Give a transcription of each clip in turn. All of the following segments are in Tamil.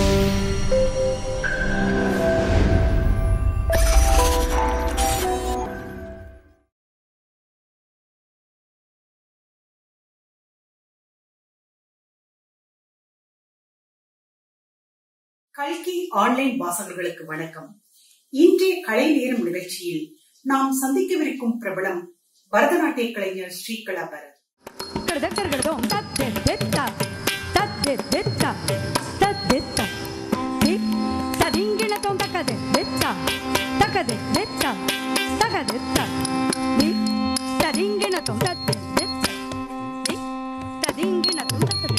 கல்கி ஆன்லைன் வாசகர்களுக்கு வணக்கம் இன்றைய கலை நேரம் நிகழ்ச்சியில் நாம் சந்திக்கவிருக்கும் பிரபலம் பரதநாட்டிய கலைஞர் ஸ்ரீகலா பரத் கருதக்கருகடதோம் தத்தெத்தெத்தா தத்தெத்தெத்தா தத்தெத்தா தி ததிங்கிணத்தோம் தக்கது வெத்தா தக்கது வெத்தா தகதெத்தா தி ததிங்கிணத்தோம் தத்தெத்தெத்தா தி ததிங்கிணத்தோம் தக்கது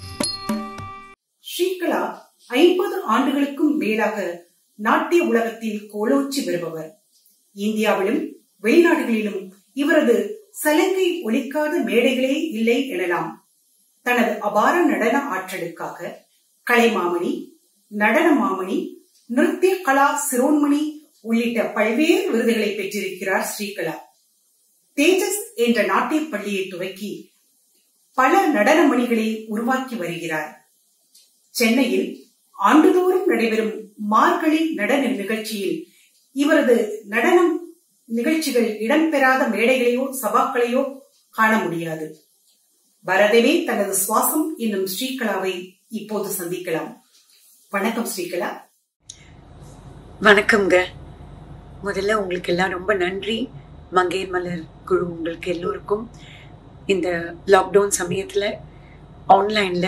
ஸ்ரீகலா ஐம்பது ஆண்டுகளுக்கும் மேலாக நாட்டிய உலகத்தில் கோலோச்சி வருபவர் இந்தியாவிலும் வெளிநாடுகளிலும் இவரது சலங்கை ஒலிக்காத மேடைகளே இல்லை எனலாம் தனது அபார நடன ஆற்றலுக்காக கலைமாமணி நடன மாமணி நிருத்திய கலா சிரோன்மணி உள்ளிட்ட பல்வேறு விருதுகளை பெற்றிருக்கிறார் ஸ்ரீகலா தேஜஸ் என்ற நாட்டிய பள்ளியை துவக்கி பல நடன மணிகளை உருவாக்கி வருகிறார் சென்னையில் ஆண்டுதோறும் நடைபெறும் மார்கழி நடன நிகழ்ச்சியில் இவரது நடனம் நிகழ்ச்சிகள் இடம்பெறாத மேடைகளையோ சபாக்களையோ காண முடியாது பரதவே தனது சுவாசம் என்னும் ஸ்ரீகலாவை இப்போது சந்திக்கலாம் வணக்கம் ஸ்ரீகலா வணக்கம்ங்க முதல்ல உங்களுக்கு எல்லாம் ரொம்ப நன்றி மங்கையர் மலர் குழு உங்களுக்கு எல்லோருக்கும் இந்த லாக்டவுன் சமயத்தில் ஆன்லைனில்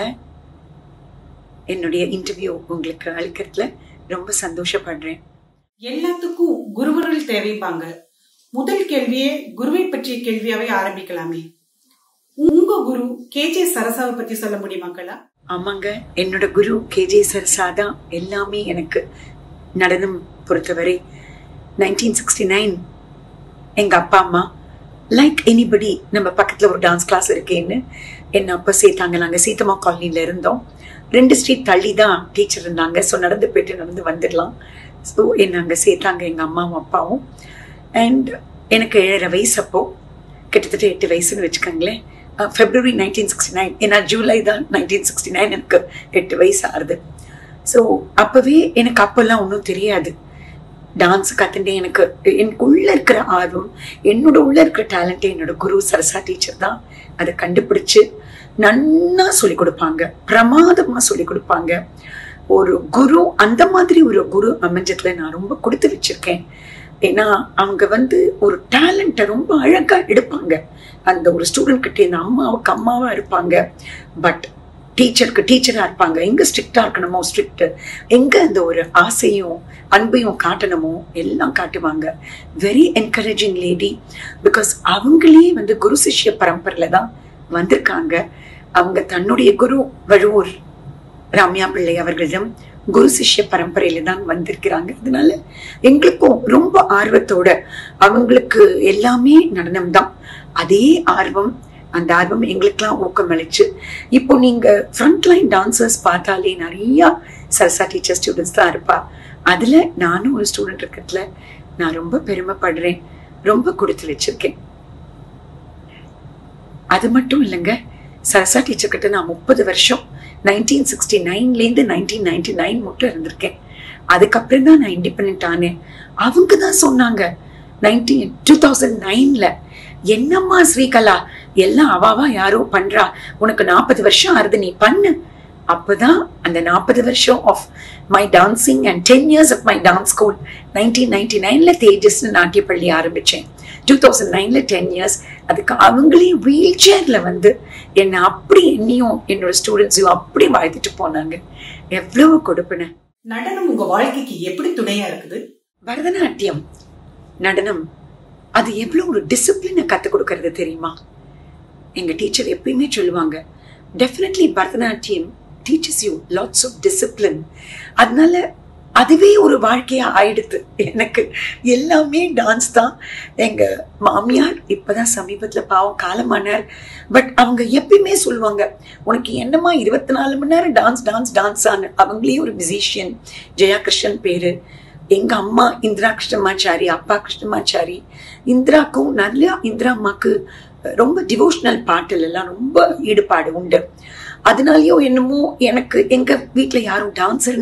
என்னுடைய இன்டர்வியூ உங்களுக்கு அளிக்கிறதுல ரொம்ப சந்தோஷப்படுறேன் எல்லாத்துக்கும் குருவர்கள் தேவைப்பாங்க முதல் கேள்வியே குருவை பற்றிய கேள்வியாவே ஆரம்பிக்கலாமே உங்க குரு கேஜே சரசாவை பத்தி சொல்ல முடியுமாங்களா ஆமாங்க என்னோட குரு கேஜே சரசா தான் எல்லாமே எனக்கு நடனம் பொறுத்தவரை நைன்டீன் சிக்ஸ்டி நைன் எங்கள் அப்பா அம்மா லைக் எனிபடி நம்ம பக்கத்தில் ஒரு டான்ஸ் கிளாஸ் இருக்கேன்னு என்னை அப்போ சேர்த்தாங்க நாங்கள் சீத்தம்மா காலனியில் இருந்தோம் ரெண்டு ஸ்ட்ரீட் தள்ளி தான் டீச்சர் இருந்தாங்க ஸோ நடந்து போயிட்டு நடந்து வந்துடலாம் ஸோ என்னை அங்கே சேர்த்தாங்க எங்கள் அம்மாவும் அப்பாவும் அண்ட் எனக்கு ஏழரை வயசு அப்போ கிட்டத்தட்ட எட்டு வயசுன்னு வச்சுக்கோங்களேன் ஃபெப்ரவரி நைன்டீன் சிக்ஸ்டி நைன் ஏன்னா ஜூலை தான் நைன்டீன் சிக்ஸ்டி நைன் எனக்கு எட்டு வயசு ஆகுது ஸோ அப்போவே எனக்கு அப்போல்லாம் ஒன்றும் தெரியாது டான்ஸ் கற்றுட்டு எனக்கு எனக்குள்ள இருக்கிற ஆர்வம் என்னோட உள்ள இருக்கிற டேலண்ட்டை என்னோட குரு சரசா டீச்சர் தான் அதை கண்டுபிடிச்சு நன்னா சொல்லி கொடுப்பாங்க பிரமாதமா சொல்லி கொடுப்பாங்க ஒரு குரு அந்த மாதிரி ஒரு குரு அமைஞ்சதுல நான் ரொம்ப கொடுத்து வச்சிருக்கேன் ஏன்னா அவங்க வந்து ஒரு டேலண்ட்டை ரொம்ப அழகா எடுப்பாங்க அந்த ஒரு ஸ்டூடெண்ட் கிட்ட இந்த அம்மாவுக்கு அம்மாவா இருப்பாங்க பட் டீச்சருக்கு டீச்சரா இருப்பாங்க எங்க ஸ்ட்ரிக்டா இருக்கணுமோ ஸ்ட்ரிக்ட் எங்க அந்த ஒரு ஆசையும் அன்பையும் காட்டணுமோ எல்லாம் காட்டுவாங்க வெரி என்கரேஜிங் லேடி பிகாஸ் அவங்களே வந்து குரு சிஷ்ய பரம்பரையில தான் வந்திருக்காங்க அவங்க தன்னுடைய குரு வழுவூர் ராமியா பிள்ளை அவர்களிடம் குரு சிஷ்ய பரம்பரையில தான் வந்திருக்கிறாங்க அதனால எங்களுக்கும் ரொம்ப ஆர்வத்தோட அவங்களுக்கு எல்லாமே நடனம் தான் அதே ஆர்வம் அந்த ஆர்வம் எங்களுக்கெல்லாம் ஊக்கமளிச்சு இப்போ நீங்க ஃப்ரண்ட் லைன் டான்சர்ஸ் பார்த்தாலே நிறைய சரசா டீச்சர் ஸ்டூடெண்ட்ஸ் தான் இருப்பா அதுல நானும் ஒரு ஸ்டூடெண்ட் இருக்கிறதுல நான் ரொம்ப பெருமைப்படுறேன் ரொம்ப கொடுத்து வச்சிருக்கேன் அது மட்டும் இல்லைங்க சரசா டீச்சர் கிட்ட நான் முப்பது வருஷம் நைன்டீன் சிக்ஸ்டி நைன்லேருந்து நைன்டீன் நைன்டி நைன் மட்டும் இருந்திருக்கேன் அதுக்கப்புறம் தான் நான் இண்டிபெண்ட் ஆனேன் அவங்க தான் சொன்னாங்க நைன்டீன் டூ தௌசண்ட் நைன்ல என்னம்மா ஸ்ரீகலா எல்லாம் அவாவா யாரோ பண்றா உனக்கு நாற்பது வருஷம் ஆறுது நீ பண்ணு அப்பதான் அந்த நாற்பது வருஷம் of my dancing and ten years of my dance school nineteen ninety நைன்ல தேஜஸ் நாட்டிய பள்ளி ஆரம்பிச்சேன் டூ தௌசண்ட் நைன்ல டென் இயர்ஸ் அதுக்கு அவங்களே வீல் சேர்ல வந்து என்னை அப்படி என்னையும் என்னோட ஸ்டூடெண்ட்ஸையும் அப்படி வாழ்த்துட்டு போனாங்க எவ்வளவு கொடுப்பின நடனம் உங்க வாழ்க்கைக்கு எப்படி துணையா இருக்குது பரதநாட்டியம் நடனம் அது எவ்வளவு ஒரு டிசிப்ளினை கற்றுக் கொடுக்கறது தெரியுமா எங்க டீச்சர் எப்பயுமே சொல்லுவாங்க definitely Bharatanatyam teachers you lots of discipline அதனால அதுவே ஒரு வாழ்க்கையா ஆயிடுது எனக்கு எல்லாமே டான்ஸ் தான் எங்க மாமியார் இப்பதான் சமீபத்துல பாவம் காலமானார் பட் அவங்க எப்பயுமே சொல்லுவாங்க உனக்கு என்னமா இருபத்தி நாலு மணி நேரம் டான்ஸ் டான்ஸ் டான்ஸ் ஆன அவங்களே ஒரு மியூசிஷியன் ஜெயா கிருஷ்ணன் பேரு எங்க அம்மா இந்திரா கிருஷ்ணமாச்சாரி அப்பா கிருஷ்ணமாச்சாரி இந்திராக்கும் நிறைய இந்திரா அம்மாக்கு ரொம்ப டிவோஷனல் பாட்டில் எல்லாம் ரொம்ப ஈடுபாடு உண்டு அதனாலயோ என்னமோ எனக்கு எங்க வீட்டுல யாரும் டான்ஸர்னு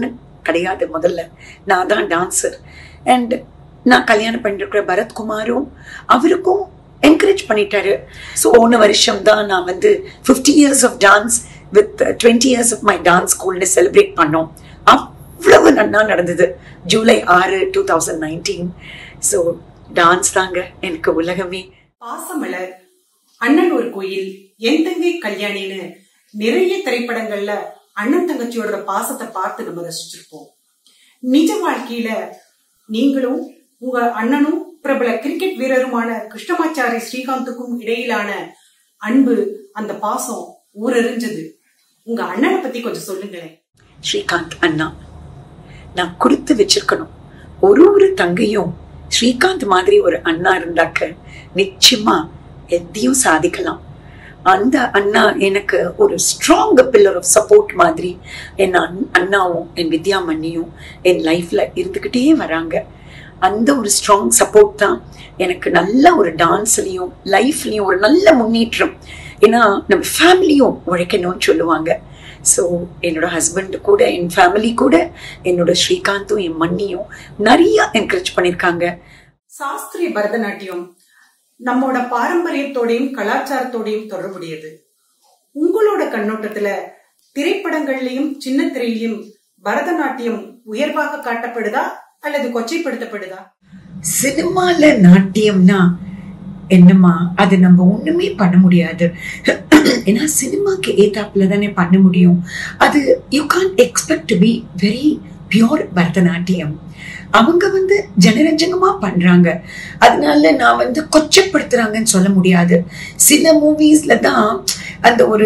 கிடையாது முதல்ல நான் தான் டான்சர் அண்ட் நான் கல்யாணம் பண்ணிருக்கிற பரத்குமாரும் அவருக்கும் என்கரேஜ் பண்ணிட்டாரு ஸோ போன வருஷம் தான் நான் வந்து fifty years of dance with twenty years of my dance ஸ்கூல்னு செலிப்ரேட் பண்ணோம் அவ்வளவு நன்னா நடந்தது ஜூலை ஆறு two thousand nineteen so dance தாங்க எனக்கு உலகமே பாசமலர் அண்ணன் ஒரு கோயில் என் தங்கை கல்யாணின்னு நிறைய திரைப்படங்கள்ல அண்ணன் தங்கச்சியோட பாசத்தை பார்த்து நம்ம ரசிச்சிருப்போம் நிஜ வாழ்க்கையில நீங்களும் உங்க அண்ணனும் பிரபல கிரிக்கெட் வீரருமான கிருஷ்ணமாச்சாரி ஸ்ரீகாந்துக்கும் இடையிலான அன்பு அந்த பாசம் ஊரறிஞ்சது உங்க அண்ணனை பத்தி கொஞ்சம் சொல்லுங்களேன் ஸ்ரீகாந்த் அண்ணா நான் கொடுத்து வச்சிருக்கணும் ஒரு ஒரு தங்கையும் ஸ்ரீகாந்த் மாதிரி ஒரு அண்ணா இருந்தாக்க நிச்சயமா எதையும் சாதிக்கலாம் அந்த அண்ணா எனக்கு ஒரு ஸ்ட்ராங் பில்லர் ஆஃப் சப்போர்ட் மாதிரி என் அண்- அண்ணாவும் என் வித்யா மண்ணியும் என் லைஃப்ல இருந்துகிட்டே வராங்க அந்த ஒரு ஸ்ட்ராங் சப்போர்ட் தான் எனக்கு நல்ல ஒரு டான்ஸ்லயும் லைஃப்லயும் ஒரு நல்ல முன்னேற்றம் ஏன்னா நம்ம ஃபேமிலியும் உழைக்கணும்னு சொல்லுவாங்க ஸோ என்னோட ஹஸ்பண்ட் கூட என் ஃபேமிலி கூட என்னோட ஸ்ரீகாந்தும் என் மண்ணியும் நிறைய என்கரேஜ் பண்ணியிருக்காங்க சாஸ்திரிய பரதநாட்டியம் நம்மோட பாரம்பரியத்தோடையும் கலாச்சாரத்தோடையும் தொடர்புடையது உங்களோட கண்ணோட்டத்துல திரைப்படங்கள்லயும் சின்ன திரையிலும் பரதநாட்டியம் உயர்வாக காட்டப்படுதா அல்லது கொச்சைப்படுத்தப்படுதா சினிமால நாட்டியம்னா என்னம்மா அது நம்ம ஒண்ணுமே பண்ண முடியாது ஏன்னா சினிமாக்கு ஏத்தாப்புல தானே பண்ண முடியும் அது you can't expect to be very pure Bharatanatyam அவங்க வந்து ஜனரஞ்சகமா பண்றாங்க அதனால நான் வந்து கொச்சப்படுத்துறாங்கன்னு சொல்ல முடியாது சில மூவிஸ்ல தான் அந்த ஒரு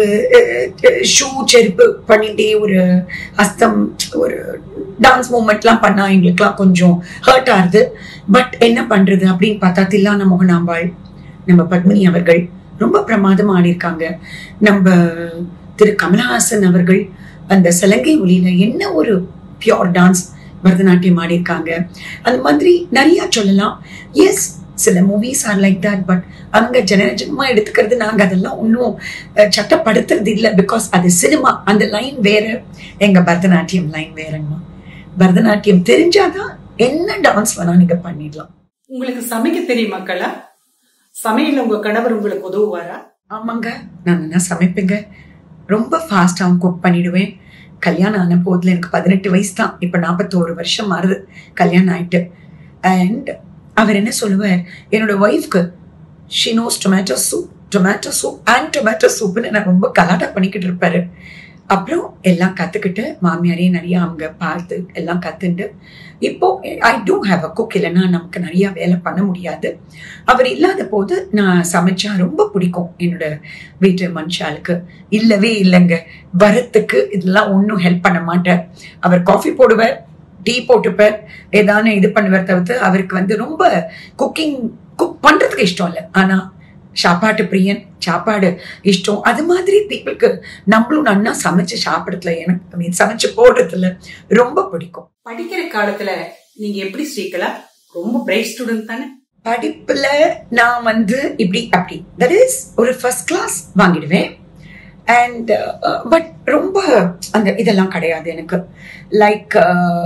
ஷூ செருப்பு பண்ணிட்டே ஒரு ஹஸ்தம் ஒரு டான்ஸ் மூமெண்ட்லாம் பண்ணா எங்களுக்குலாம் கொஞ்சம் ஹர்ட் ஆகுது பட் என்ன பண்றது அப்படின்னு பார்த்தா தில்லான மோகனாம்பாள் நம்ம பத்மினி அவர்கள் ரொம்ப பிரமாதமா ஆடியிருக்காங்க நம்ம திரு கமலஹாசன் அவர்கள் அந்த சலங்கை ஒலியில என்ன ஒரு பியோர் டான்ஸ் பரதநாட்டியம் ஆடியிருக்காங்க அந்த மாதிரி நிறைய சொல்லலாம் எஸ் சில movies are like that but அவங்க ஜனரஜனமா எடுத்துக்கிறது நாங்க அதெல்லாம் ஒன்றும் சட்டப்படுத்துறது இல்லை பிகாஸ் அது சினிமா அந்த லைன் வேற எங்க பரதநாட்டியம் லைன் வேறங்கம்மா பரதநாட்டியம் தெரிஞ்சாதான் என்ன டான்ஸ் வேணா நீங்க பண்ணிடலாம் உங்களுக்கு சமைக்க தெரியுமாக்களா சமையல்ல உங்க கணவர் உங்களுக்கு உதவுவாரா ஆமாங்க நான் என்ன சமைப்பேங்க ரொம்ப ஃபாஸ்டாகவும் குக் பண்ணிடுவேன் கல்யாணம் ஆன போதில் எனக்கு பதினெட்டு வயசு தான் இப்போ நாற்பத்தோரு வருஷம் மாறுது கல்யாணம் ஆயிட்டு அண்ட் அவர் என்ன சொல்லுவார் என்னோட ஒய்ஃப்க்கு she knows tomato soup tomato soup and tomato சூப்னு நான் ரொம்ப கலாட்டா பண்ணிக்கிட்டு இருப்பாரு அப்புறம் எல்லாம் கற்றுக்கிட்டு மாமியாரையும் நிறைய அவங்க பார்த்து எல்லாம் கற்றுண்டு இப்போ I do have a cook இல்லைன்னா நமக்கு நிறைய வேலை பண்ண முடியாது அவர் இல்லாத போது நான் சமைச்சா ரொம்ப பிடிக்கும் என்னோட வீட்டு மனுஷாளுக்கு இல்லவே இல்லைங்க வரத்துக்கு இதெல்லாம் ஒன்றும் ஹெல்ப் பண்ண மாட்டார் அவர் காஃபி போடுவார் டீ போட்டுப்பார் ஏதானு இது பண்ணுவார் தவிர்த்து அவருக்கு வந்து ரொம்ப குக்கிங் குக் பண்றதுக்கு இஷ்டம் இல்லை ஆனா சாப்பாட்டு பிரியன் சாப்பாடு இஷ்டம் அது மாதிரி பீப்புளுக்கு நம்மளும் நன்னா சமைச்சு சாப்பிடறதுல எனக்கு I mean, சமைச்சு போடுறதுல ரொம்ப பிடிக்கும் படிக்கிற காலத்துல நீங்க எப்படி ஸ்ரீகலா ரொம்ப பிரைட் ஸ்டூடெண்ட் தானே படிப்புல நான் வந்து இப்படி அப்படி தட் இஸ் ஒரு ஃபர்ஸ்ட் கிளாஸ் வாங்கிடுவேன் அண்ட் பட் ரொம்ப அந்த இதெல்லாம் கிடையாது எனக்கு like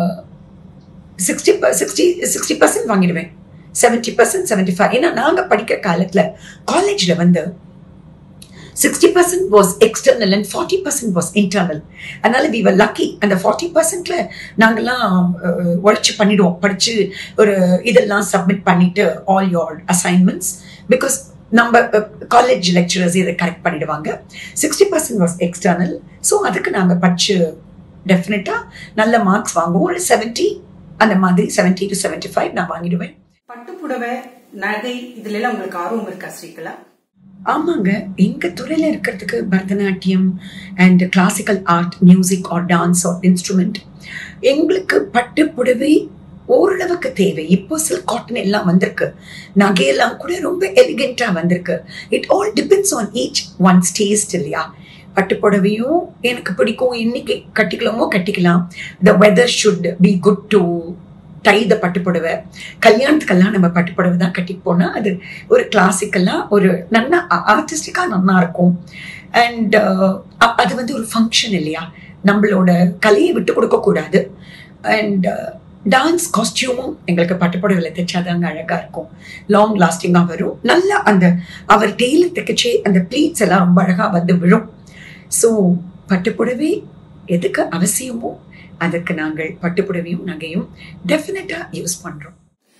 sixty sixty sixty percent வாங்கிடுவேன் செவன்டி பர்சன்ட் செவன்டி ஃபைவ் ஏன்னா நாங்கள் படிக்கிற காலத்தில் காலேஜில் வந்து sixty percent was external and forty percent was internal அதனால வி வர் லக்கி அந்த ஃபார்ட்டி பர்சன்ட்ல நாங்கெல்லாம் அஹ், உழைச்சு பண்ணிடுவோம் படிச்சு ஒரு இதெல்லாம் சப்மிட் பண்ணிட்டு ஆல் யோர் அசைன்மெண்ட்ஸ் பிகாஸ் நம்ம காலேஜ் லெக்சரர்ஸ் இதை கரெக்ட் பண்ணிடுவாங்க sixty percent was external so அதுக்கு நாங்கள் படிச்சு டெஃபினட்டாக நல்ல மார்க்ஸ் வாங்குவோம் ஒரு செவன்ட்டி அந்த மாதிரி செவன்ட்டி டு செவன்ட்டி ஃபைவ் நான் வாங்கிடுவேன் பட்டுப்புடவை நகை இதுல எல்லாம் உங்களுக்கு ஆர்வம் இருக்கா ஸ்ரீகலா ஆமாங்க எங்க துறையில இருக்கிறதுக்கு Bharatanatyam and classical art music or dance or instrument எங்களுக்கு பட்டு புடவை ஓரளவுக்கு தேவை இப்போ சில்க் காட்டன் எல்லாம் வந்திருக்கு நகையெல்லாம் கூட ரொம்ப எலிகெண்டா வந்திருக்கு it all depends on each one taste இல்லையா பட்டு புடவையும் எனக்கு பிடிக்கும் இன்னைக்கு கட்டிக்கலாமோ கட்டிக்கலாம் the weather should be good to tie the பட்டு புடவை கல்யாணத்துக்கெல்லாம் நம்ம பட்டு புடவை தான் கட்டிட்டு போனா அது ஒரு கிளாசிக்கலா ஒரு நல்ல ஆர்டிஸ்டிக்கா நல்லா இருக்கும் அண்ட் அது வந்து ஒரு ஃபங்க்ஷன் இல்லையா நம்மளோட கலையை விட்டு கொடுக்க கூடாது அண்ட் டான்ஸ் காஸ்டியூமும் எங்களுக்கு பட்டுப்புடவையில் தைச்சாதாங்க அழகா இருக்கும் லாங் லாஸ்டிங்காக வரும் நல்லா அந்த அவர் டெய்லர் தைக்கச்சே அந்த ப்ளீட்ஸ் எல்லாம் ரொம்ப அழகா வந்து விழும் ஸோ பட்டுப்புடவை எதுக்கு அவசியமோ அதுக்கு நாங்கள் பட்டுப்புடவையும் நகையும் டெஃபினட்டா யூஸ் பண்றோம்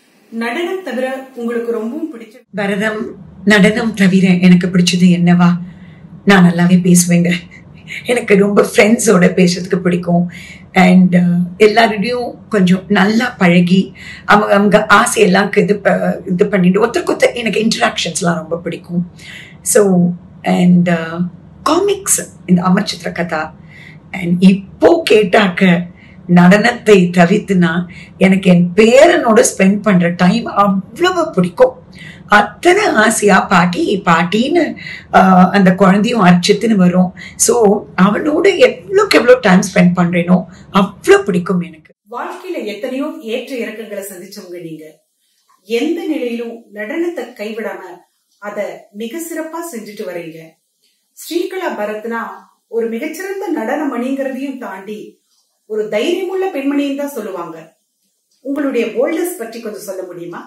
நடனம் தவிர உங்களுக்கு ரொம்பவும் பிடிச்ச பரதம் நடனம் தவிர எனக்கு பிடிச்சது என்னவா நான் நல்லாவே பேசுவேங்க எனக்கு ரொம்ப ஃப்ரெண்ட்ஸோட பேசுறதுக்கு பிடிக்கும் அண்ட் எல்லாரோடையும் கொஞ்சம் நல்லா பழகி அவங்க அவங்க ஆசையெல்லாம் இது ப- இது பண்ணிட்டு ஒருத்தருக்கு ஒருத்தர் எனக்கு இன்டராக்ஷன்ஸ்லாம் ரொம்ப பிடிக்கும் ஸோ அண்ட் காமிக்ஸ் இந்த அமர் சித்திர கதா அண்ட் இப்போ கேட்டாக்க நடனத்தை தவிர்த்துனா எனக்கு என் பேரனோட ஸ்பெண்ட் பண்ற டைம் அவ்வளவு பிடிக்கும் அத்தனை ஆசையா பாட்டி பாட்டின்னு ஆஹ், அந்த குழந்தையும் அர்ச்சித்துன்னு வரும் ஸோ அவனோட எவ்வளோக்கு எவ்வளோ டைம் ஸ்பெண்ட் பண்றேனோ அவ்வளோ பிடிக்கும் எனக்கு வாழ்க்கையில எத்தனையோ ஏற்ற இறக்கங்களை சந்திச்சவங்க நீங்க எந்த நிலையிலும் நடனத்தை கைவிடாம அத மிக சிறப்பா செஞ்சுட்டு வரீங்க ஸ்ரீகலா பரத்னா ஒரு மிகச்சிறந்த நடன மணிங்கிறதையும் தாண்டி ஒரு தைரியமுள்ள பெண்மணின்னு தான் சொல்லுவாங்க உங்களுடைய போல்டர்ஸ் பற்றி கொஞ்சம் சொல்ல முடியுமா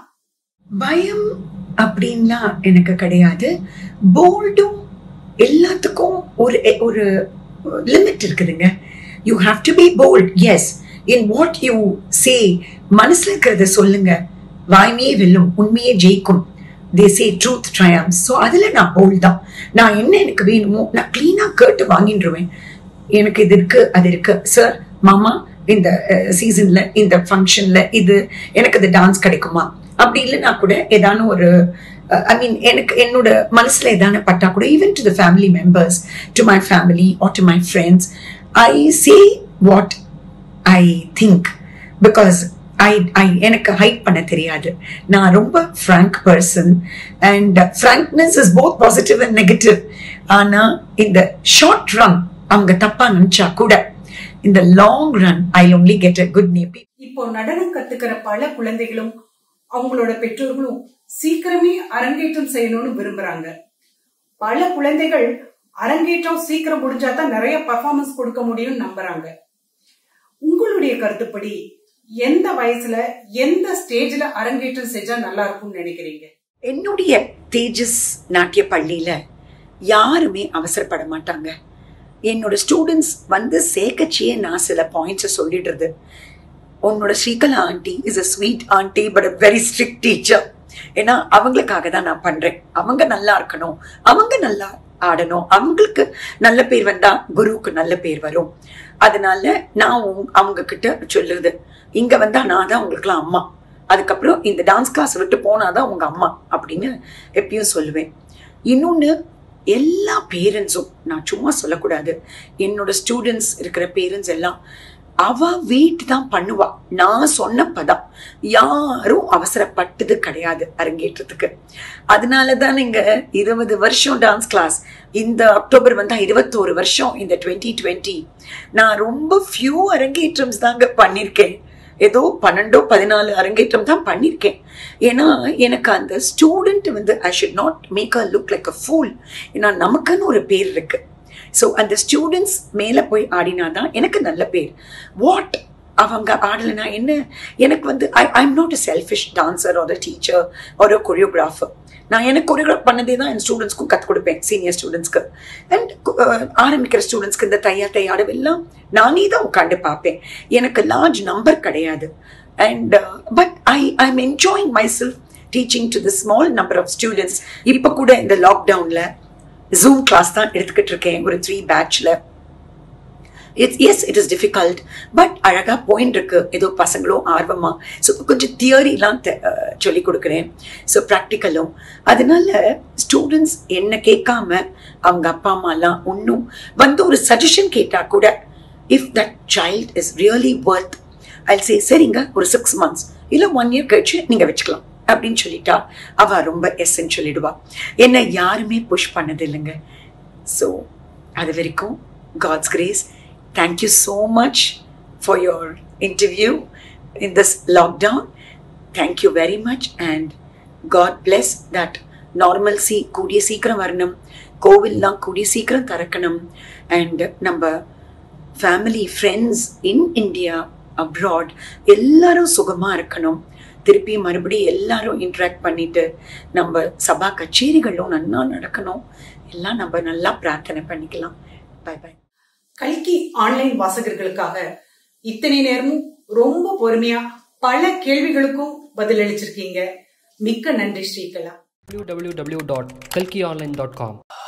பயம் அப்படின்லாம் எனக்கு கிடையாது போல்டும் எல்லாத்துக்கும் ஒரு ஒரு லிமிட் இருக்குதுங்க you have to be bold yes in what you say மனசுல இருக்கிறத சொல்லுங்க வாய்மையே வெல்லும் உண்மையே ஜெயிக்கும் தே சே ட்ரூத் ட்ரையம்ஸ் ஸோ அதில் நான் போல்ட் தான் நான் என்ன எனக்கு வேணுமோ நான் க்ளீனாக கேட்டு வாங்கிட்டுருவேன் எனக்கு இது இருக்கு அது இருக்கு சார் மாமா இந்த சீசன்ல இந்த ஃபங்க்ஷன்ல இது எனக்கு இது டான்ஸ் கிடைக்குமா அப்படி இல்லைன்னா கூட ஏதான ஒரு ஐ மீன் எனக்கு என்னோட மனசுல ஏதான பட்டா கூட even to the family members to my family or to my friends I say what I think because I I எனக்கு ஹைட் பண்ண தெரியாது நான் ரொம்ப frank person and frankness is both positive and negative ஆனா இந்த ஷார்ட் ரன் அவங்க தப்பா நினைச்சா கூட இந்த long run I only get a good name இப்போ நடனம் கத்துக்கிற பல குழந்தைகளும் அவங்களோட பெற்றோர்களும் சீக்கிரமே அரங்கேற்றம் செய்யணும்னு விரும்புறாங்க பல குழந்தைகள் அரங்கேற்றம் சீக்கிரம் முடிஞ்சாதான் நிறைய பர்ஃபார்மன்ஸ் கொடுக்க முடியும்னு நம்புறாங்க உங்களுடைய கருத்துப்படி எந்த வயசுல எந்த ஸ்டேஜ்ல அரங்கேற்றம் செஞ்சா நல்லா இருக்கும்னு நினைக்கிறீங்க என்னுடைய தேஜஸ் நாட்டிய பள்ளியில யாருமே அவசரப்பட மாட்டாங்க என்னோட ஸ்டூடெண்ட்ஸ் வந்து சேர்க்கச்சியே நான் சில பாயிண்ட்ஸை சொல்லிடுறது உன்னோட Srikala aunty is a sweet aunty but a very strict teacher ஏன்னா அவங்களுக்காக தான் நான் பண்றேன் அவங்க நல்லா இருக்கணும் அவங்க நல்லா ஆடணும் அவங்களுக்கு நல்ல பேர் வந்தா குருவுக்கு நல்ல பேர் வரும் அதனால நான் உங்க- அவங்க கிட்ட சொல்லுறது இங்க வந்தா நான் தான் உங்களுக்குலாம் அம்மா அதுக்கப்புறம் இந்த டான்ஸ் கிளாஸ் விட்டு போனாதான் உங்க அம்மா அப்படின்னு எப்பயும் சொல்லுவேன் இன்னொன்னு எல்லா பேரண்ட்ஸும் நான் சும்மா சொல்லக்கூடாது என்னோட ஸ்டூடெண்ட்ஸ் இருக்கிற பேரண்ட்ஸ் எல்லாம் அவ வெயிட் தான் பண்ணுவா நான் சொன்னப்பதான் யாரும் அவசரப்பட்டது கிடையாது அரங்கேற்றத்துக்கு அதனால தான் இங்க இருபது வருஷம் டான்ஸ் கிளாஸ் இந்த அக்டோபர் வந்தா இருபத்தோரு வருஷம் இந்த டுவெண்ட்டி டுவெண்ட்டி நான் ரொம்ப ஃபியூ அரங்கேற்றம்ஸ் தாங்க பண்ணியிருக்கேன் ஏதோ பன்னெண்டோ பதினாலு அரங்கேற்றம் தான் பண்ணியிருக்கேன் ஏன்னா எனக்கு அந்த ஸ்டூடெண்ட் வந்து I should not make a look like a fool ஏன்னா நமக்குன்னு ஒரு பேர் இருக்கு ஸோ அந்த ஸ்டூடெண்ட்ஸ் மேலே போய் ஆடினாதான் எனக்கு நல்ல பேர் வாட் அவங்க ஆடலைன்னா என்ன எனக்கு வந்து I I'm not a selfish dancer ஒரு டீச்சர் ஒரு கொரியோகிராஃபர் நான் எனக்கு கொரியோகிராஃப் பண்ணதே தான் என் ஸ்டூடெண்ட்ஸ்க்கும் கற்றுக் கொடுப்பேன் சீனியர் ஸ்டூடெண்ட்ஸ்க்கு அண்ட் ஆரம்பிக்கிற ஸ்டூடெண்ட்ஸ்க்கு இந்த தையா தையாடு எல்லாம் நானே தான் உட்காந்து பார்ப்பேன் எனக்கு லார்ஜ் நம்பர் கிடையாது and but I I am enjoying myself teaching to the small number of students இப்போ கூட இந்த லாக்டவுனில் ஜூம் கிளாஸ் தான் எடுத்துக்கிட்டு இருக்கேன் ஒரு த்ரீ பேட்ச்ல it's as it is difficult but அழகா பாயிண்ட் இருக்கு ஏதோ பசங்களும் ஆர்வமா ஸோ கொஞ்சம் தியரிலாம் சொல்லி கொடுக்குறேன் ஸோ ப்ராக்டிக்கலும் அதனால ஸ்டூடெண்ட்ஸ் என்ன கேட்காம அவங்க அப்பா அம்மாலாம் ஒன்றும் வந்து ஒரு சஜஷன் கேட்டா கூட if that child is really worth I say சரிங்க ஒரு சிக்ஸ் மந்த்ஸ் இல்லை ஒன் இயர் கழிச்சு நீங்க வச்சுக்கலாம் அப்படின்னு சொல்லிட்டா அவ ரொம்ப எஸ்ன்னு சொல்லிடுவா என்ன யாருமே புஷ் பண்ணது இல்லைங்க ஸோ அது வரைக்கும் God's grace thank you so much for your interview in this lockdown thank you very much and God bless that normalcy கூடிய சீக்கிரம் வரணும் கோவில்லாம் கூடிய சீக்கிரம் திறக்கணும் அண்ட் நம்ம family friends in India abroad எல்லாரும் சுகமா இருக்கணும் திருப்பி மறுபடியும் எல்லாரும் இன்ட்ராக்ட் பண்ணிட்டு நம்ம சபா கச்சேரிகளும் நன்னா நடக்கணும் எல்லாம் நம்ம நல்லா பிரார்த்தனை பண்ணிக்கலாம் பை பை கல்கி ஆன்லைன் வாசகர்களுக்காக இத்தனை நேரமும் ரொம்ப பொறுமையா பல கேள்விகளுக்கும் பதிலளிச்சிருக்கீங்க மிக்க நன்றி ஸ்ரீகலா www.kalkionline.com